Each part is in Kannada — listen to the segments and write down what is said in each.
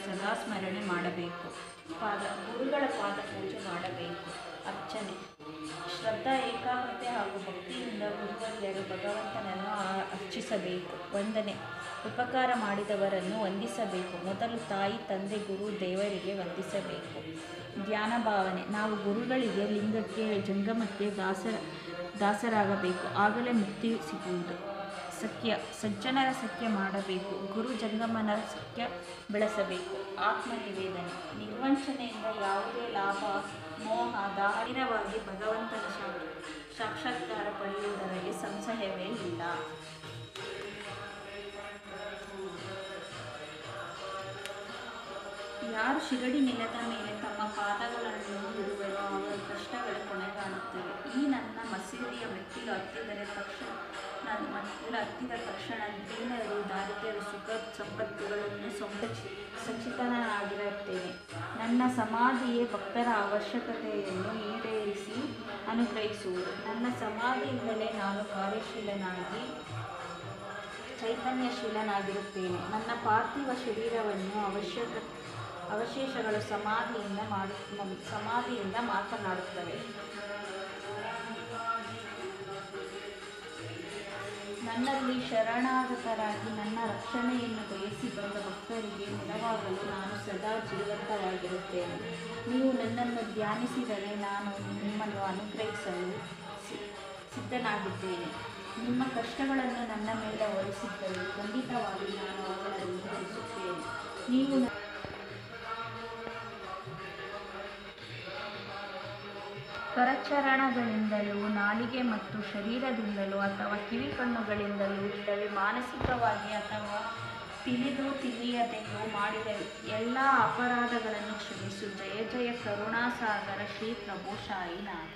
ಸದಾ ಸ್ಮರಣೆ ಮಾಡಬೇಕು ಪಾದ ಗುರುಗಳ ಪಾದ ಪೂಜೆ ಮಾಡಬೇಕು ಅರ್ಚನೆ ಶ್ರದ್ಧಾ ಏಕಾಗ್ರತೆ ಹಾಗೂ ಭಕ್ತಿಯಿಂದ ಗುರುವರಿಯರು ಭಗವಂತನನ್ನು ಆ- ಅರ್ಚಿಸಬೇಕು ವಂದನೆ ಉಪಕಾರ ಮಾಡಿದವರನ್ನು ವಂದಿಸಬೇಕು ಮೊದಲು ತಾಯಿ ತಂದೆ ಗುರು ದೇವರಿಗೆ ವಂದಿಸಬೇಕು ಧ್ಯಾನ ಭಾವನೆ ನಾವು ಗುರುಗಳಿಗೆ ಲಿಂಗಕ್ಕೆ ಜಂಗಮಕ್ಕೆ ದಾಸರ ದಾಸರಾಗಬೇಕು ಆಗಲೇ ಮುಕ್ತಿ ಸಿಗುವುದು ಸಖ್ಯ ಸಜ್ಜನರ ಸಖ್ಯ ಮಾಡಬೇಕು ಗುರು ಜಂಗಮನ ಸಖ್ಯ ಬೆಳೆಸಬೇಕು ಆತ್ಮ ನಿವೇದನೆ ನಿರ್ವಂಚನೆಯಿಂದ ಯಾವುದೇ ಲಾಭ ಮೋಹ ದಾರಿರವಾಗಿ ಭಗವಂತನ ಶಾ- ಸಾಕ್ಷಾತ್ಕಾರ ಪಡೆಯುವುದರಲ್ಲಿ ಸಂಶಯವೇ ಇಲ್ಲ ಯಾರು ಶಿಗಡಿ ನೆಲದ ಮೇಲೆ ತಮ್ಮ ಪಾದಗಳನ್ನು ಇಡುವರೋ ಅವರ ಕಷ್ಟಗಳು ಕೊನೆಗಾಣುತ್ತವೆ ಈ ನನ್ನ ಮಸೀದಿಯ ಮೆಟ್ಟಿಲು ಹತ್ತಿದರೆ ತಕ್ಷಣ ನನ್ನ ಮೆಟ್ಟಿಲು ಹತ್ತಿದ ತಕ್ಷಣ ದೀನರು ದಾರಿದ್ರ್ಯರು ಸುಖ ಸಂಪತ್ತುಗಳನ್ನು ಸ್ವಂತ ಸಚಿತನಾಗಿರುತ್ತೇನೆ ನನ್ನ ಸಮಾಧಿಯೇ ಭಕ್ತರ ಅವಶ್ಯಕತೆಯನ್ನು ಈಡೇರಿಸಿ ಅನುಗ್ರಹಿಸುವುದು ನನ್ನ ಸಮಾಧಿಯಿಂದಲೇ ನಾನು ಕಾರ್ಯಶೀಲನಾಗಿ ಚೈತನ್ಯಶೀಲನಾಗಿರುತ್ತೇನೆ ನನ್ನ ಪಾರ್ಥಿವ ಶರೀರವನ್ನು ಅವಶ್ಯಕ ಅವಶೇಷಗಳು ಸಮಾಧಿಯಿಂದ ಮಾಡು ಮ- ಸಮಾಧಿಯಿಂದ ಮಾತನಾಡುತ್ತವೆ ನನ್ನಲ್ಲಿ ಶರಣಾಗತರಾಗಿ ನನ್ನ ರಕ್ಷಣೆಯನ್ನು ಬಯಸಿ ಬಂದ ಭಕ್ತರಿಗೆ ನೆರವಾಗಲು ನಾನು ಸದಾ ಜೀವಂತವಾಗಿರುತ್ತೇನೆ ನೀವು ನನ್ನನ್ನು ಧ್ಯಾನಿಸಿದರೆ ನಾನು ನಿಮ್ಮನ್ನು ಅನುಗ್ರಹಿಸಲು ಸಿ- ಸಿದ್ಧನಾಗಿದ್ದೇನೆ ನಿಮ್ಮ ಕಷ್ಟಗಳನ್ನು ನನ್ನ ಮೇಲೆ ಹೊರಿಸಿದ್ದರೆ ಖಂಡಿತವಾಗಿ ನಾನು ಅವುಗಳನ್ನು ಭರಿಸುತ್ತೇನೆ ನೀವು ನ- ಕರಚರಣಗಳಿಂದಲೂ ನಾಲಿಗೆ ಮತ್ತು ಶರೀರದಿಂದಲೂ ಅಥವಾ ಕಿವಿ ಕಣ್ಣುಗಳಿಂದಲೂ ಇಲ್ಲವೇ ಮಾನಸಿಕವಾಗಿ ಅಥವಾ ತಿಳಿದು ತಿಳಿಯದೆಯೋ ಮಾಡಿದ ಎಲ್ಲ ಅಪರಾಧಗಳನ್ನು ಕ್ಷಮಿಸು ಜಯ ಜಯ ಕರುಣಾಸಾಗರ ಶ್ರೀ ಪ್ರಭು ಸಾಯಿನಾಥ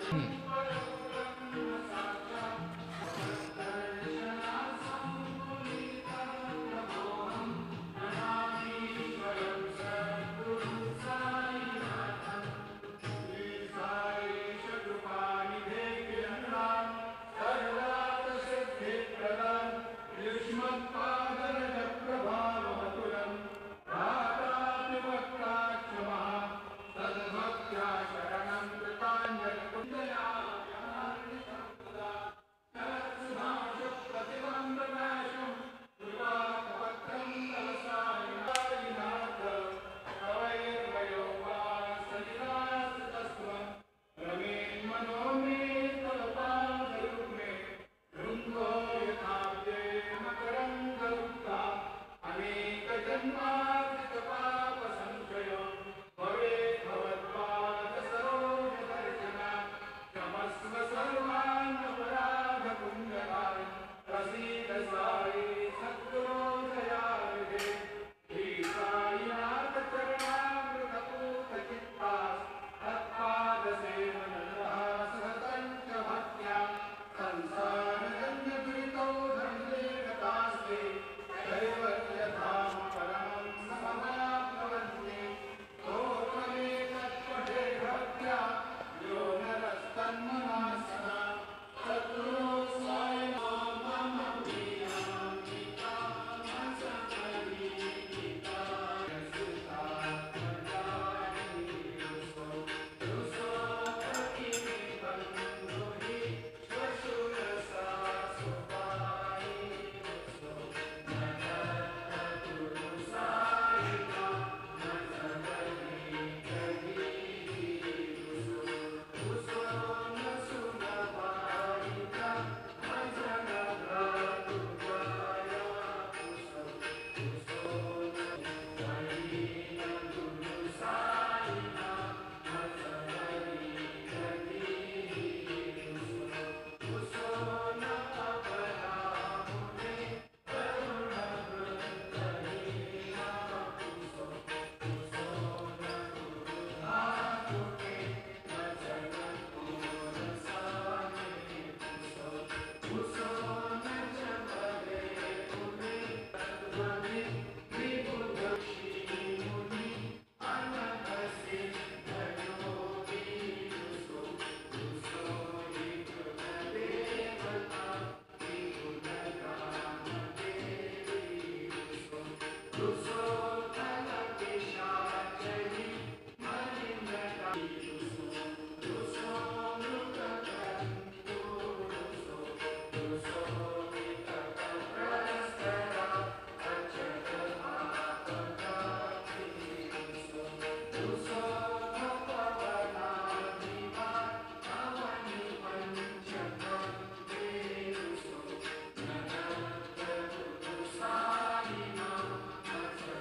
ಿ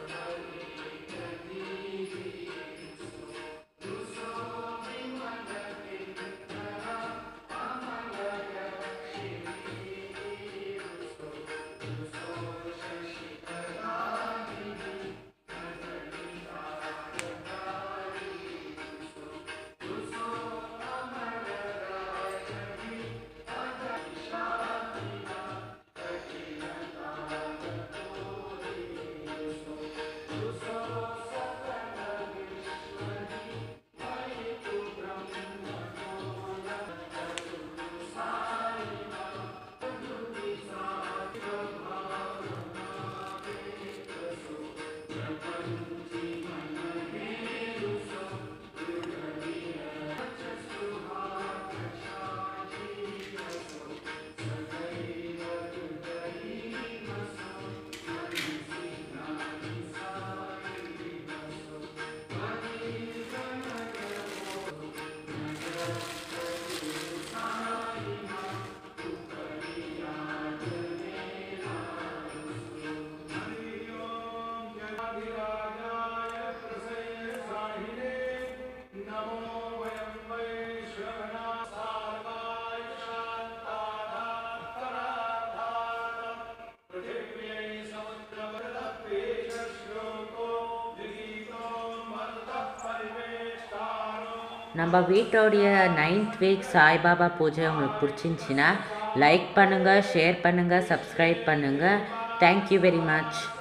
நம்ம வீட்டோடைய நைன்த் வீக் சாய்பாபா பூஜை உங்களுக்கு பிடிச்சிருந்துச்சின்னா லைக் பண்ணுங்கள் ஷேர் பண்ணுங்கள் சப்ஸ்கிரைப் பண்ணுங்கள் தேங்க்யூ வெரி மச்